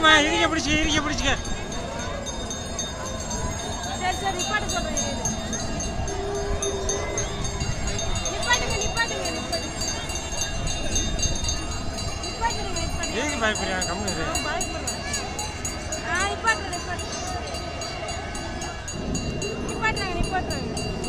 இருங்கம்மா இருங்க பிடிச்சிக்க இருங்க பிடிச்சிக்க சரி சரி நிப்பாட்ட சொல்றேன் இரு, இரு. நிப்பாட்டுங்க நிப்பாட்டுங்க நிப்பாட்டுங்க நிப்பாட்டுங்க நிப்பாட்டுங்க எதுக்கு பயப்படுறாங்க கம்மி இரு அவன் பயப்படுறான். ஆ நிப்பாட்டுறேன் நிப்பாட்டுறேன் நிப்பாட்டுறாங்க நிப்பாட்டுறாங்க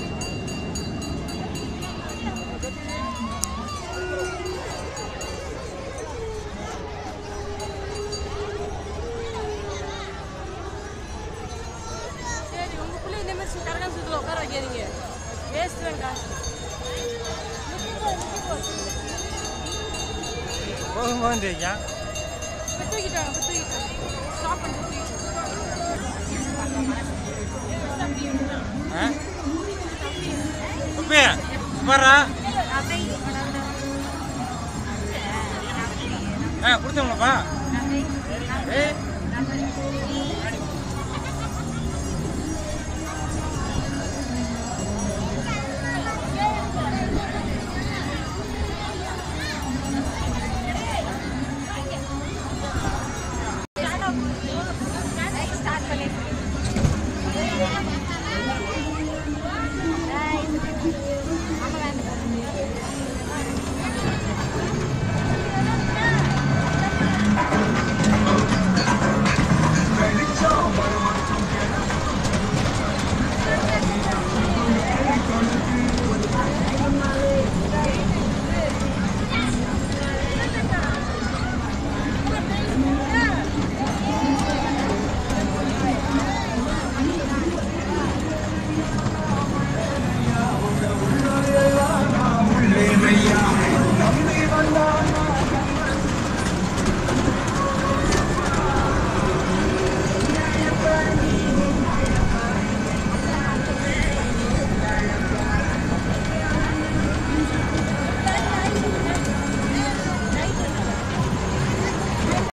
சரி உங்க பிள்ளை இந்த மாதிரி கரகம் சுத்துல உட்கார வைக்காதீங்க வேஸ்ட் தான் காசு நிக்கிக்கோ, நிக்கிக்கோ. போகும் போகும் தெரியும் இப்ப தூக்கிட்டாங்க இப்ப தூக்கிட்டாங்க ஸ்டாப் பண்ணிட்டு தூக்கிட்டாங்க ஆ குப்பி பாரா ஆ கொடுத்தவங்களப்பா ஏய்